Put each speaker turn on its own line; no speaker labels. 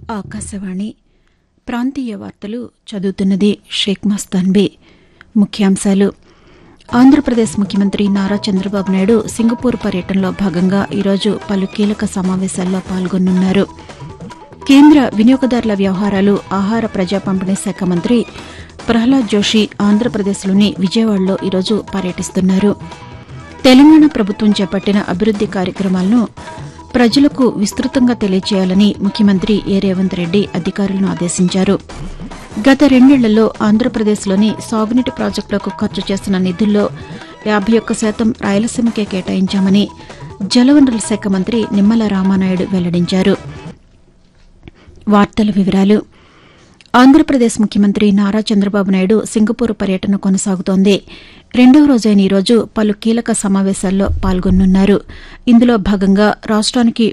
ఆకాశవాణి ప్రాంతీయ వార్తలు చదువుతున్నది షేక్ మస్తాన్బీ ముఖ్యాంశాలు ఆంధ్రప్రదేశ్ ముఖ్యమంత్రి నారా చంద్రబాబు నాయుడు సింగపూర్ పర్యటనలో భాగంగా ఈరోజు పలు కీలక సమావేశాల్లో పాల్గొనున్నారు కేంద్ర వినియోగదారుల వ్యవహారాలు ఆహార ప్రజా పంపిణీ శాఖ మంత్రి ప్రహ్లాద్ జోషి ఆంధ్రప్రదేశ్లోని విజయవాడలో ఈరోజు పర్యటిస్తున్నారు తెలంగాణ ప్రభుత్వం చేపట్టిన అభివృద్ది కార్యక్రమాలను ప్రజలకు విస్తృతంగా తెలియజేయాలని ముఖ్యమంత్రి ఏ రేవంత్ రెడ్డి అధికారులను ఆదేశించారు గత రెండేళ్లలో ఆంధ్రప్రదేశ్లోని సాగునీటి ప్రాజెక్టులకు ఖర్చు చేసిన నిధుల్లో యాబై ఒక్క శాతం రాయలసీమకే కేటాయించామని జలవనరుల శాఖ మంత్రి నిమ్మల రామానాయుడు వెల్లడించారు వార్తల వివరాలు ఆంధ్రప్రదేశ్ ముఖ్యమంత్రి నారా చంద్రబాబు నాయుడు సింగపూర్ పర్యటన కొనసాగుతోంది రెండవ రోజైన ఈరోజు పలు కీలక సమావేశాల్లో పాల్గొనున్నారు ఇందులో భాగంగా రాష్ట్రానికి